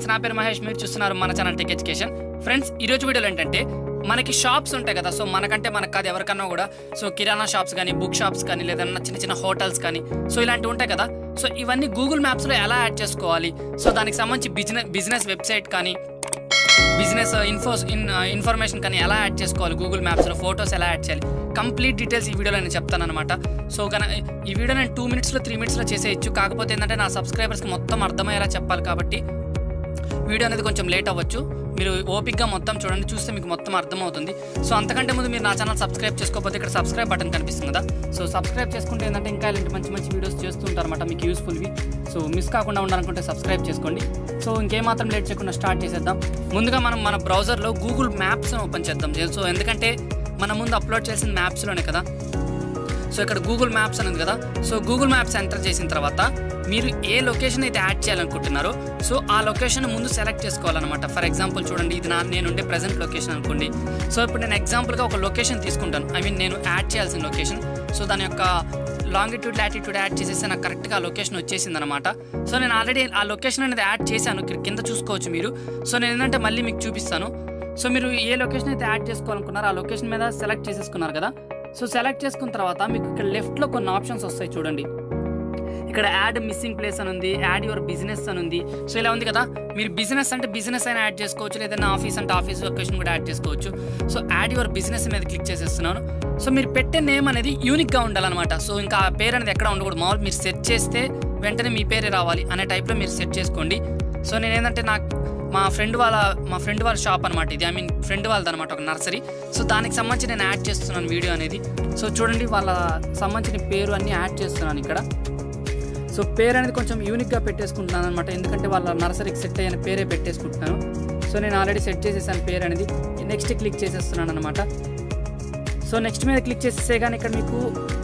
friends నా పేరు మహేష్ మీరు చూస్తున్నారు మన ఛానల్ టెక్ ఎడ్యుకేషన్ ఫ్రెండ్స్ ఈ రోజు వీడియోలో ఏంటంటే మనకి షాప్స్ ఉంటాయి కదా సో మనకంటే మనకు కాదు ఎవరికన్నా కూడా సో కిరాణా షాప్స్ కానీ బుక్ షాప్స్ కానీ లేదన్నా చిన్న చిన్న హోటల్స్ కానీ సో ఇలాంటివి ఉంటాయి కదా సో ఇవన్నీ గూగుల్ మ్యాప్స్లో ఎలా యాడ్ చేసుకోవాలి సో దానికి సంబంధించి బిజినెస్ బిజినెస్ వెబ్సైట్ కానీ బిజినెస్ ఇన్ఫో ఇన్ ఇన్ఫర్మేషన్ కానీ ఎలా యాడ్ చేసుకోవాలి గూగుల్ మ్యాప్స్లో ఫొటోస్ ఎలా యాడ్ చేయాలి కంప్లీట్ డీటెయిల్స్ ఈ వీడియోలో నేను చెప్తాను అనమాట సో కన ఈ వీడియో నేను టూ మినిట్స్లో త్రీ మినిట్స్లో చేసేయచ్చు కాకపోతే ఏంటంటే నా సబ్స్క్రైబర్స్కి మొత్తం అర్థమయ్యేలా చెప్పాలి కాబట్టి వీడియో అనేది కొంచెం లేట్ అవ్వచ్చు మీరు ఓపిక్గా మొత్తం చూడండి చూస్తే మీకు మొత్తం అర్థమవుతుంది సో అంతకంటే ముందు మీరు నా ఛానల్ సబ్స్క్రైబ్ చేసుకోకపోతే ఇక్కడ సబ్స్క్రైబ్ బటన్ కనిపిస్తుంది కదా సో సబ్స్క్రైబ్ చేసుకుంటే ఏంటంటే ఇంకా ఇలాంటి మంచి మంచి వీడియోస్ చేస్తూ ఉంటారన్నమాట మీకు యూస్ఫుల్వి సో మిస్ కాకుండా ఉండాలనుకుంటే సబ్స్క్రైబ్ చేసుకోండి సో ఇంకేమాత్రం లేట్ చేయకుండా స్టార్ట్ చేసేద్దాం ముందుగా మనం మన బ్రౌజర్లో గూగుల్ మ్యాప్స్ ఓపెన్ చేద్దాం సో ఎందుకంటే మన ముందు అప్లోడ్ చేసిన మ్యాప్స్లోనే కదా సో ఇక్కడ గూగుల్ మ్యాప్స్ అనేది కదా సో గూగుల్ మ్యాప్స్ ఎంటర్ చేసిన తర్వాత మీరు ఏ లొకేషన్ అయితే యాడ్ చేయాలనుకుంటున్నారో సో ఆ లొకేషన్ ముందు సెలెక్ట్ చేసుకోవాలన్నమాట ఫర్ ఎగ్జాంపుల్ చూడండి ఇది నా నేను ఉండే ప్రజెంట్ లొకేషన్ అనుకోండి సో ఇప్పుడు నేను ఎగ్జాంపుల్గా ఒక లొకేషన్ తీసుకుంటాను ఐ మీన్ నేను యాడ్ చేయాల్సిన లొకేషన్ సో దాని యొక్క లాంగిట్యూడ్ లాటిట్యూడ్ యాడ్ చేసేస్తే నాకు కరెక్ట్గా ఆ లొకేషన్ వచ్చేసింది అనమాట సో నేను ఆల్రెడీ ఆ లొకేషన్ అనేది యాడ్ చేశాను ఇక్కడ కింద చూసుకోవచ్చు మీరు సో నేను ఏంటంటే మళ్ళీ మీకు చూపిస్తాను సో మీరు ఏ లొకేషన్ అయితే యాడ్ చేసుకోవాలనుకున్నారో ఆ లొకేషన్ మీద సెలెక్ట్ చేసేసుకున్నారు కదా సో సెలెక్ట్ చేసుకున్న తర్వాత మీకు ఇక్కడ లెఫ్ట్లో కొన్ని ఆప్షన్స్ వస్తాయి చూడండి ఇక్కడ యాడ్ మిస్సింగ్ ప్లేస్ అని ఉంది యాడ్ యువర్ బిజినెస్ అని ఉంది సో ఇలా ఉంది కదా మీరు బిజినెస్ అంటే బిజినెస్ అయినా యాడ్ చేసుకోవచ్చు లేదన్నా ఆఫీస్ అంటే ఆఫీస్ లొకేషన్ కూడా యాడ్ చేసుకోవచ్చు సో యాడ్ యువర్ బిజినెస్ మీద క్లిక్ చేసేస్తున్నాను సో మీరు పెట్టే నేమ్ అనేది యూనిక్గా ఉండాలన్నమాట సో ఇంకా ఆ పేరు అనేది ఎక్కడ ఉండకూడదు మామూలు మీరు సెట్ చేస్తే వెంటనే మీ పేరే రావాలి అనే టైప్లో మీరు సెట్ చేసుకోండి సో నేను ఏంటంటే నాకు మా ఫ్రెండ్ వాళ్ళ మా ఫ్రెండ్ వాళ్ళ షాప్ అనమాట ఇది ఐ మీన్ ఫ్రెండ్ వాళ్ళది అనమాట ఒక నర్సరీ సో దానికి సంబంధించి నేను యాడ్ చేస్తున్నాను వీడియో అనేది సో చూడండి వాళ్ళ సంబంధించిన పేరు అన్నీ యాడ్ చేస్తున్నాను ఇక్కడ సో పేరు అనేది కొంచెం యూనిక్గా పెట్టేసుకుంటున్నాను అనమాట ఎందుకంటే వాళ్ళ నర్సరీకి సెట్ అయిన పేరే పెట్టేసుకుంటున్నాను సో నేను ఆల్రెడీ సెట్ చేసేసాను పేరు అనేది నెక్స్ట్ క్లిక్ చేసేస్తున్నాను అనమాట సో నెక్స్ట్ మీద క్లిక్ చేసేసే కానీ ఇక్కడ మీకు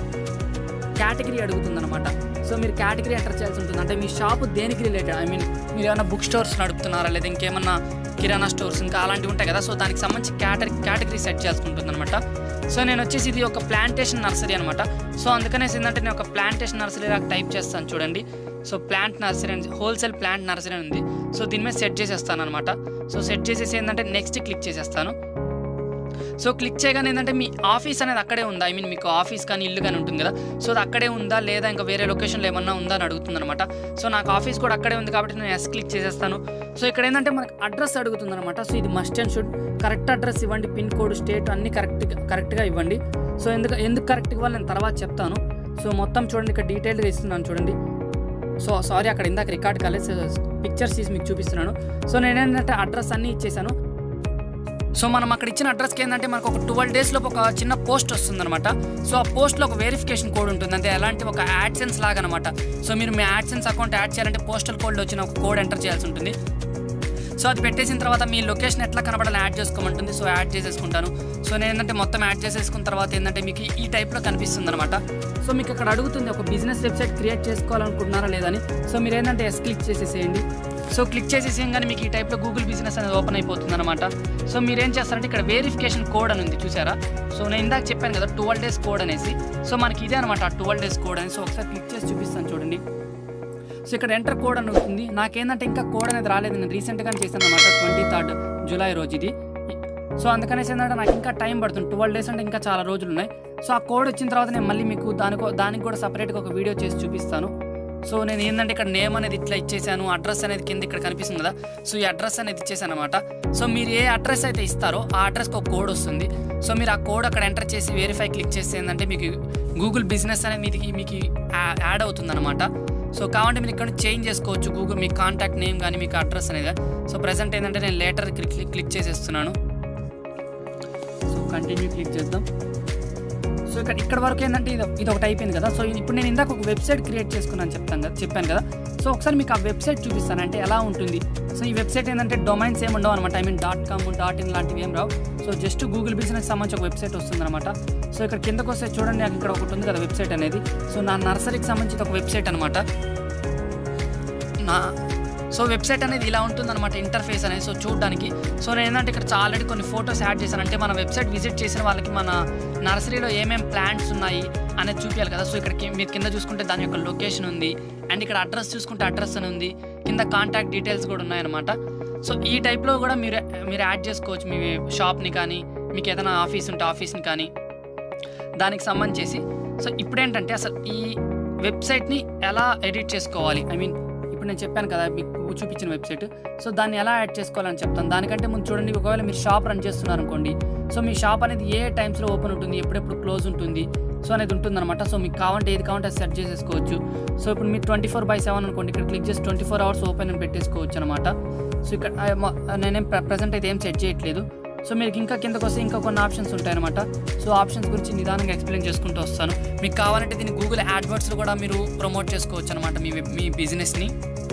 కేటగిరీ అడుగుతుంది అనమాట సో మీరు కేటగిరీ ఎంటర్ చేయాల్సి ఉంటుంది అంటే మీ షాప్ దేనికి రిలేటెడ్ ఐ మీన్ మీరు ఏమైనా బుక్ స్టోర్స్ నడుపుతున్నారా లేదా ఇంకేమన్నా కిరాణా స్టోర్స్ ఇంకా అలాంటివి ఉంటాయి కదా సో దానికి సంబంధించి కేటగిరీ కేటగిరీ సెట్ చేయాల్సి ఉంటుంది అనమాట సో నేను వచ్చేసి ఇది ఒక ప్లాంటేషన్ నర్సరీ అనమాట సో అందుకనేసి ఏంటంటే నేను ఒక ప్లాంటేషన్ నర్సరీ లాగా టైప్ చేస్తాను చూడండి సో ప్లాంట్ నర్సరీ అని హోల్సేల్ ప్లాంట్ నర్సరీ అని ఉంది సో దీని మీద సెట్ చేసేస్తాను అనమాట సో సెట్ చేసేసి ఏంటంటే నెక్స్ట్ క్లిక్ చేసేస్తాను సో క్లిక్ చేయగానే ఏంటంటే మీ ఆఫీస్ అనేది అక్కడే ఉందా ఐ మీన్ మీకు ఆఫీస్ కానీ ఇల్లు కానీ ఉంటుంది కదా సో అది అక్కడే ఉందా లేదా ఇంకా వేరే లొకేషన్లో ఏమన్నా ఉందా అని అడుగుతుంది అనమాట సో నాకు ఆఫీస్ కూడా అక్కడే ఉంది కాబట్టి నేను ఎస్ క్లిక్ చేసేస్తాను సో ఇక్కడ ఏంటంటే మనకు అడ్రస్ అడుగుతుంది అనమాట సో ఇది must and should correct address ఇవ్వండి పిన్ కోడ్ స్టేట్ అన్ని కరెక్ట్గా కరెక్ట్గా ఇవ్వండి సో ఎందుకు ఎందుకు కరెక్ట్ ఇవ్వాలి నేను తర్వాత చెప్తాను సో మొత్తం చూడండి ఇక్కడ డీటెయిల్గా ఇస్తున్నాను చూడండి సో సారీ అక్కడ ఇందాక రికార్డ్ కాలేదు పిక్చర్స్ తీసి మీకు చూపిస్తున్నాను సో నేను ఏంటంటే అడ్రస్ అన్నీ ఇచ్చేసాను సో మనం అక్కడ ఇచ్చిన అడ్రస్కి ఏంటంటే మనకు ఒక ట్వెల్వ్ డేస్లో ఒక చిన్న పోస్ట్ వస్తుందన్నమాట సో ఆ పోస్ట్లో ఒక వెరిఫికేషన్ కోడ్ ఉంటుంది అంటే ఎలాంటి ఒక యాడ్సెన్స్ లాగా అనమాట సో మీరు మీ యాడ్సెన్స్ అకౌంట్ యాడ్ చేయాలంటే పోస్టల్ కోడ్లో వచ్చిన ఒక కోడ్ ఎంటర్ చేయాల్సి ఉంటుంది సో అది పెట్టేసిన తర్వాత మీ లొకేషన్ ఎట్లా కనబడాలని యాడ్ చేసుకోమంటుంది సో యాడ్ చేసేసుకుంటాను సో నేను ఏంటంటే మొత్తం యాడ్ చేసేసుకున్న తర్వాత ఏంటంటే మీకు ఈ టైప్లో కనిపిస్తుంది అనమాట సో మీకు అక్కడ అడుగుతుంది ఒక బిజినెస్ వెబ్సైట్ క్రియేట్ చేసుకోవాలనుకుంటున్నారా లేదని సో మీరు ఏంటంటే ఎస్ క్లిక్ చేసేసేయండి సో క్లిక్ చేసేసేయంగానే మీకు ఈ టైప్లో గూగుల్ బిజినెస్ అనేది ఓపెన్ అయిపోతుంది అనమాట సో మీరు ఏం చేస్తారంటే ఇక్కడ వెరిఫికేషన్ కోడ్ అని ఉంది చూసారా సో నేను ఇందాక చెప్పాను కదా ట్వెల్వ్ డేస్ కోడ్ అనేసి సో మనకి ఇదే అనమాట ఆ ట్వెల్వ్ డేస్ కోడ్ అనేసి ఒకసారి క్లిక్ చేసి చూపిస్తాను చూడండి సో ఇక్కడ ఎంటర్ కోడ్ అని ఉంటుంది నాకేంటంటే ఇంకా కోడ్ అనేది రాలేదు నేను రీసెంట్గా చేశాను అనమాట ట్వంటీ థర్డ్ జూలై రోజు ఇది సో అందుకనేసి ఏంటంటే నాకు ఇంకా టైం పడుతుంది ట్వెల్వ్ డేస్ అంటే ఇంకా చాలా రోజులు ఉన్నాయి సో ఆ కోడ్ వచ్చిన తర్వాత నేను మళ్ళీ మీకు దానికో దానికి కూడా సపరేట్గా ఒక వీడియో చేసి చూపిస్తాను సో నేను ఏంటంటే ఇక్కడ నేమ్ అనేది ఇట్లా ఇచ్చేసాను అడ్రస్ అనేది కింద ఇక్కడ కనిపిస్తుంది కదా సో ఈ అడ్రస్ అనేది ఇచ్చేసాను అనమాట సో మీరు ఏ అడ్రస్ అయితే ఇస్తారో ఆ అడ్రస్కి ఒక కోడ్ వస్తుంది సో మీరు ఆ కోడ్ అక్కడ ఎంటర్ చేసి వెరిఫై క్లిక్ చేస్తే ఏంటంటే మీకు గూగుల్ బిజినెస్ అనేది మీకు మీకు యాడ్ అవుతుంది అనమాట సో కావాలంటే మీరు ఇక్కడ చేంజ్ చేసుకోవచ్చు గూగుల్ మీ కాంటాక్ట్ నేమ్ కానీ మీకు అడ్రస్ అనేది సో ప్రజెంట్ ఏంటంటే నేను లేటర్ క్లిక్ క్లిక్ చేసేస్తున్నాను సో కంటిన్యూ క్లిక్ చేద్దాం సో ఇక్కడ ఇక్కడ వరకు ఏంటంటే ఇది ఇది ఒకటి అయిపోయింది కదా సో ఇప్పుడు నేను ఇందాక ఒక వెబ్సైట్ క్రియేట్ చేసుకున్నాను చెప్తాను కదా చెప్పాను కదా సో ఒకసారి మీకు ఆ వెబ్సైట్ చూపిస్తాను అంటే ఎలా ఉంటుంది సో ఈ వెబ్సైట్ ఏంటంటే డొమైన్స్ ఏమి ఉండవు అనమాట I mean dot com dot in లాంటివి ఏం రావు సో జస్ట్ గూగుల్ బిజినెస్ సంబంధించి ఒక వెబ్సైట్ వస్తుంది అనమాట సో ఇక్కడ కిందకు వస్తే చూడండి నాకు ఇక్కడ ఒకటి ఉంది కదా వెబ్సైట్ అనేది సో నా నర్సరీకి సంబంధించి ఒక వెబ్సైట్ అనమాట నా సో వెబ్సైట్ అనేది ఇలా ఉంటుందన్నమాట ఇంటర్ఫేస్ అనేది సో చూడడానికి సో నేను ఏంటంటే ఇక్కడ ఆల్రెడీ కొన్ని ఫొటోస్ యాడ్ చేశాను అంటే మన వెబ్సైట్ విజిట్ చేసిన వాళ్ళకి మన నర్సరీలో ఏమేమి ప్లాంట్స్ ఉన్నాయి అనేది చూపించాలి కదా సో ఇక్కడ కి- మీరు కింద చూసుకుంటే దాని యొక్క లొకేషన్ ఉంది అండ్ ఇక్కడ అడ్రస్ చూసుకుంటే అడ్రస్ అని ఉంది కింద కాంటాక్ట్ డీటెయిల్స్ కూడా ఉన్నాయన్నమాట సో ఈ టైప్లో కూడా మీరు మీరు యాడ్ చేసుకోవచ్చు మీ షాప్ని కానీ మీకు ఏదైనా ఆఫీస్ ఉంటే ఆఫీస్ని కానీ దానికి సంబంధించేసి సో ఇప్పుడు ఏంటంటే అసలు ఈ వెబ్సైట్ని ఎలా ఎడిట్ చేసుకోవాలి ఐ మీన్ ఇప్పుడు నేను చెప్పాను కదా మీకు చూపించిన వెబ్సైట్ సో దాన్ని ఎలా యాడ్ చేసుకోవాలని చెప్తాను దానికంటే ముందు చూడండి ఒకవేళ మీరు షాప్ రన్ చేస్తున్నారు అనుకోండి సో మీ షాప్ అనేది ఏ టైమ్స్లో ఓపెన్ ఉంటుంది ఎప్పుడెప్పుడు క్లోజ్ ఉంటుంది సో అనేది ఉంటుందన్నమాట సో మీకు కావాలంటే ఏది కావాలంటే అది సెట్ చేసేసుకోవచ్చు సో ఇప్పుడు మీరు ట్వంటీ ఫోర్ బై సెవెన్ అనుకోండి ఇక్కడ క్లిక్ చేసి ట్వంటీ ఫోర్ అవర్స్ ఓపెన్ అని పెట్టేసుకోవచ్చు అనమాట సో ఇక్కడ ఆ, మ- నేనేం ప్రజెంట్ అయితే ఏం సెట్ చేయట్లేదు సో మీకు ఇంకా కిందకు వస్తే ఇంకా కొన్ని ఆప్షన్స్ ఉంటాయన్నమాట సో ఆప్షన్స్ గురించి నిదానంగా ఎక్స్ప్లెయిన్ చేసుకుంటూ వస్తాను మీకు కావాలంటే దీన్ని గూగుల్ యాడ్వర్డ్స్లో కూడా మీరు ప్రమోట్ చేసుకోవచ్చు అనమాట మీ వెబ్- మీ బిజినెస్ని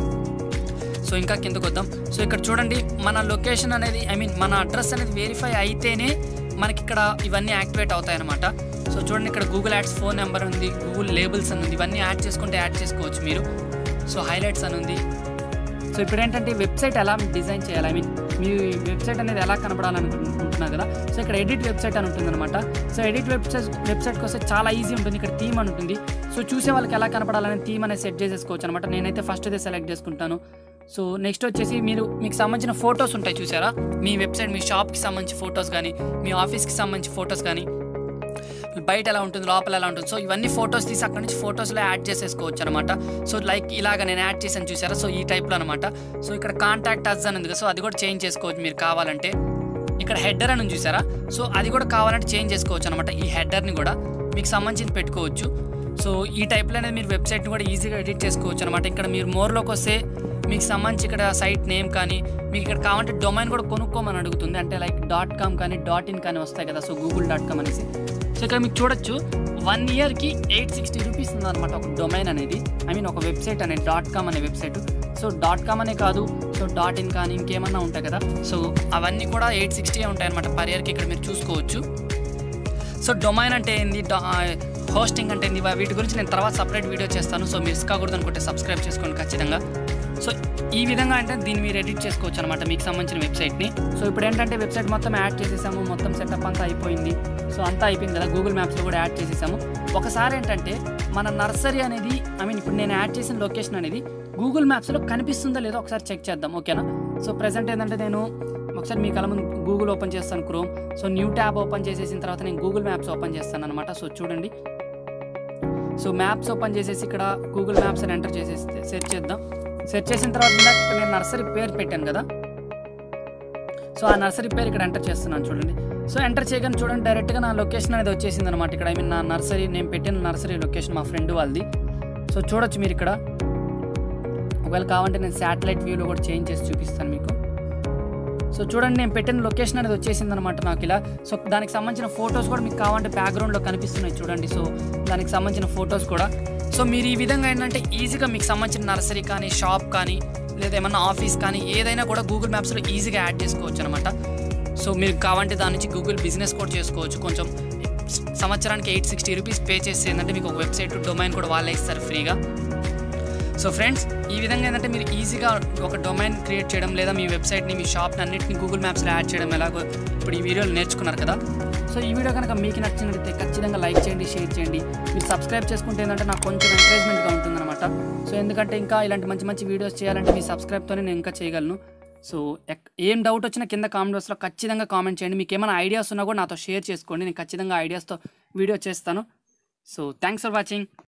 సో ఇంకా కిందకు వద్దాం సో ఇక్కడ చూడండి మన లొకేషన్ అనేది ఐ మీన్ మన అడ్రస్ అనేది వెరిఫై అయితేనే మనకి ఇక్కడ ఇవన్నీ యాక్టివేట్ అవుతాయి అనమాట సో చూడండి ఇక్కడ గూగుల్ యాడ్స్ ఫోన్ నెంబర్ ఉంది గూగుల్ లేబుల్స్ అని ఉంది ఇవన్నీ యాడ్ చేసుకుంటే యాడ్ చేసుకోవచ్చు మీరు సో హైలైట్స్ అని ఉంది సో ఇప్పుడు ఏంటంటే వెబ్సైట్ ఎలా డిజైన్ చేయాలి ఐ మీన్ మీ వెబ్సైట్ అనేది ఎలా కనపడాలనుకుంటున్నారు కదా సో ఇక్కడ ఎడిట్ వెబ్సైట్ అని ఉంటుంది అనమాట సో ఎడిట్ వెబ్సైట్ వెబ్సైట్కి వస్తే చాలా ఈజీ ఉంటుంది ఇక్కడ థీమ్ అని ఉంటుంది సో చూసే వాళ్ళకి ఎలా కనపడాలని థీమ్ అనేది సెట్ చేసేసుకోవచ్చు అనమాట నేనైతే ఫస్ట్ ఇదే సెలెక్ట్ చేసుకుంటాను సో నెక్స్ట్ వచ్చేసి మీరు మీకు సంబంధించిన ఫొటోస్ ఉంటాయి చూసారా మీ వెబ్సైట్ మీ షాప్కి సంబంధించి ఫొటోస్ కానీ మీ ఆఫీస్కి సంబంధించి ఫొటోస్ కానీ బయట ఎలా ఉంటుంది లోపల ఎలా ఉంటుంది సో ఇవన్నీ ఫొటోస్ తీసి అక్కడ నుంచి ఫొటోస్లో యాడ్ చేసేసుకోవచ్చు అనమాట సో లైక్ ఇలాగ నేను యాడ్ చేశాను చూసారా సో ఈ టైప్లో అనమాట సో ఇక్కడ కాంటాక్ట్ అస్ అని ఉంది కదా సో అది కూడా చేంజ్ చేసుకోవచ్చు మీరు కావాలంటే ఇక్కడ హెడర్ అని ఉంది చూసారా సో అది కూడా కావాలంటే చేంజ్ చేసుకోవచ్చు అనమాట ఈ హెడర్ని కూడా మీకు సంబంధించి పెట్టుకోవచ్చు సో ఈ టైప్లో అనేది మీరు వెబ్సైట్ని కూడా ఈజీగా ఎడిట్ చేసుకోవచ్చు అనమాట ఇక్కడ మీరు మోర్లోకి వస్తే మీకు సంబంధించి ఇక్కడ సైట్ నేమ్ కానీ మీకు ఇక్కడ కావాలంటే డొమైన్ కూడా కొనుక్కోమని అడుగుతుంది అంటే లైక్ డాట్ కామ్ కానీ డాట్ ఇన్ కానీ వస్తాయి కదా సో గూగుల్ డాట్ కామ్ అనేసి సో ఇక్కడ మీకు చూడొచ్చు వన్ ఇయర్కి ఎయిట్ సిక్స్టీ రూపీస్ ఉందన్నమాట ఒక డొమైన్ అనేది ఐ మీన్ ఒక వెబ్సైట్ అనేది డాట్ కామ్ అనే వెబ్సైట్ సో డాట్ కామ్ అనే కాదు సో డాట్ ఇన్ కానీ ఇంకేమన్నా ఉంటాయి కదా సో అవన్నీ కూడా ఎయిట్ సిక్స్టీ ఉంటాయి అనమాట పర్ ఇయర్కి ఇక్కడ మీరు చూసుకోవచ్చు సో డొమైన్ అంటే ఏంది హోస్టింగ్ అంటే ఏంది వీటి గురించి నేను తర్వాత సపరేట్ వీడియో చేస్తాను సో మిస్ కాకూడదు అనుకుంటే సబ్స్క్రైబ్ చేసుకోండి ఖచ్చితంగా సో ఈ విధంగా అంటే దీన్ని మీరు ఎడిట్ చేసుకోవచ్చు అనమాట మీకు సంబంధించిన వెబ్సైట్ని సో ఇప్పుడు ఏంటంటే వెబ్సైట్ మొత్తం యాడ్ చేసేసాము మొత్తం సెటప్ అంతా అయిపోయింది సో అంతా అయిపోయింది కదా గూగుల్ మ్యాప్స్లో కూడా యాడ్ చేసేసాము ఒకసారి ఏంటంటే మన నర్సరీ అనేది ఐ మీన్ ఇప్పుడు నేను యాడ్ చేసిన లొకేషన్ అనేది గూగుల్ మ్యాప్స్లో కనిపిస్తుందో లేదో ఒకసారి చెక్ చేద్దాం ఓకేనా సో ప్రజెంట్ ఏంటంటే నేను ఒకసారి మీ కళ్ళ ముందు గూగుల్ ఓపెన్ చేస్తాను Chrome so new tab open చేసేసిన తర్వాత నేను గూగుల్ మ్యాప్స్ ఓపెన్ చేస్తాను అనమాట సో చూడండి సో మ్యాప్స్ ఓపెన్ చేసేసి ఇక్కడ గూగుల్ మ్యాప్స్ అని ఎంటర్ చేసేసి సెర్చ్ చేద్దాం సెర్చ్ చేసిన తర్వాత ఇందాక ఇక్కడ నేను నర్సరీ పేరు పెట్టాను కదా సో ఆ నర్సరీ పేరు ఇక్కడ ఎంటర్ చేస్తున్నాను చూడండి సో ఎంటర్ చేయగానే చూడండి డైరెక్ట్గా నా లొకేషన్ అనేది వచ్చేసింది అనమాట ఇక్కడ ఐ మీన్ నా నర్సరీ నేను పెట్టిన నర్సరీ లొకేషన్ మా ఫ్రెండ్ వాళ్ళది సో చూడొచ్చు మీరు ఇక్కడ ఒకవేళ కావాలంటే నేను శాటిలైట్ వ్యూలో కూడా చేంజ్ చేసి చూపిస్తాను మీకు సో చూడండి నేను పెట్టిన లొకేషన్ అనేది వచ్చేసింది అనమాట నాకు ఇలా సో దానికి సంబంధించిన ఫొటోస్ కూడా మీకు కావాలంటే బ్యాక్గ్రౌండ్లో కనిపిస్తున్నాయి చూడండి సో దానికి సంబంధించిన ఫొటోస్ కూడా సో మీరు ఈ విధంగా ఏంటంటే ఈజీగా మీకు సంబంధించిన నర్సరీ కానీ షాప్ కానీ లేదా ఏమన్నా ఆఫీస్ కానీ ఏదైనా కూడా గూగుల్ మ్యాప్స్లో ఈజీగా యాడ్ చేసుకోవచ్చు అనమాట సో మీరు కావాలంటే దాని నుంచి గూగుల్ బిజినెస్ కూడా చేసుకోవచ్చు కొంచెం సంవత్సరానికి ఎయిట్ సిక్స్టీ రూపీస్ పే చేసి ఏంటంటే మీకు ఒక వెబ్సైట్ డొమైన్ కూడా వాళ్ళే ఇస్తారు ఫ్రీగా సో ఫ్రెండ్స్ ఈ విధంగా ఏంటంటే మీరు ఈజీగా ఒక డొమైన్ క్రియేట్ చేయడం లేదా మీ వెబ్సైట్ని మీ షాప్ని అన్నింటిని గూగుల్ మ్యాప్స్లో యాడ్ చేయడం ఎలాగో ఇప్పుడు ఈ వీడియోలో నేర్చుకున్నారు కదా సో ఈ వీడియో కనుక మీకు నచ్చినట్లయితే ఖచ్చితంగా లైక్ చేయండి షేర్ చేయండి మీరు సబ్స్క్రైబ్ చేసుకుంటే ఏంటంటే నాకు కొంచెం ఎంకరేజ్మెంట్గా ఉంటుందన్నమాట సో ఎందుకంటే ఇంకా ఇలాంటి మంచి మంచి వీడియోస్ చేయాలంటే మీ సబ్స్క్రైబ్తోనే నేను ఇంకా చేయగలను సో ఎక్- ఏం డౌట్ వచ్చినా కింద కామెంట్ బాక్స్లో ఖచ్చితంగా కామెంట్ చేయండి మీకు ఏమైనా ఐడియాస్ ఉన్నా కూడా నాతో షేర్ చేసుకోండి నేను ఖచ్చితంగా ఐడియాస్తో వీడియో చేస్తాను సో థ్యాంక్స్ ఫర్ వాచింగ్